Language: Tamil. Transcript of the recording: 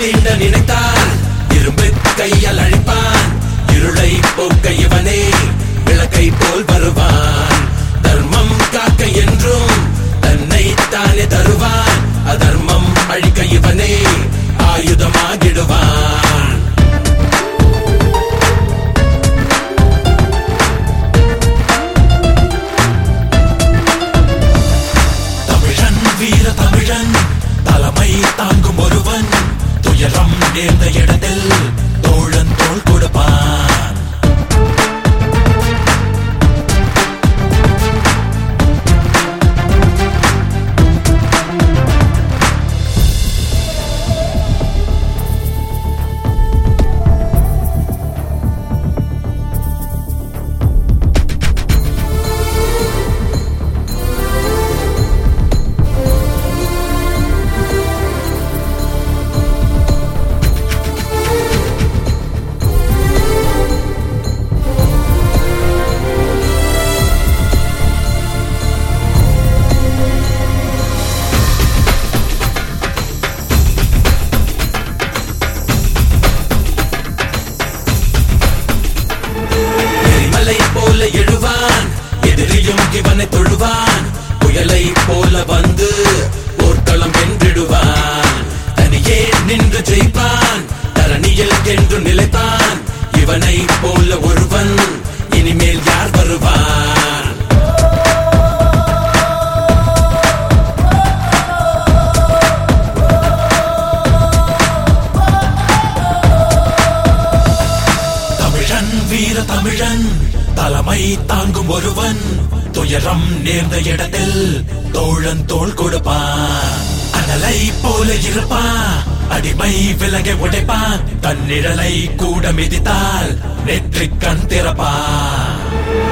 தீண்ட நினைத்தால் இரும்பு கையால் அழிப்பான் இருளை போக்க இவனே விளக்கை போல் வருவான் தர்மம் காக்க என்றும் தன்னை தானே தருவான் அதர்மம் அழிக்க இவனே ஆயுதமாகிடுவான் தமிழன் வீர தமிழன் தலைமை தாங்கும் ஒருவன் துயரம் நேர்ந்த இடத்தில் தோழன் தோள் கொடுப்பான் எரிமலை போல எழுவான் எதிரியும் இவனை தொழுவான் புயலை போல வந்து போர்க்களம் வென்றிடுவான் தனியே நின்று ஜெயிப்பான் தரணியில் என்று நிலைப்பான் இவனை போல ஒருவன் இனிமேல் யார் வருவான் தமிழன் வீர தமிழன் தலைமை தாங்கும் ஒருவன் துயரம் நேர்ந்த இடத்தில் தோழன் தோள் கொடுப்பான் அனலை போல இருப்பான் அடிமை விலகை உடைப்பான் தன் நிழலை கூட மிதித்தால் நெற்றிக் கண் திறப்பான்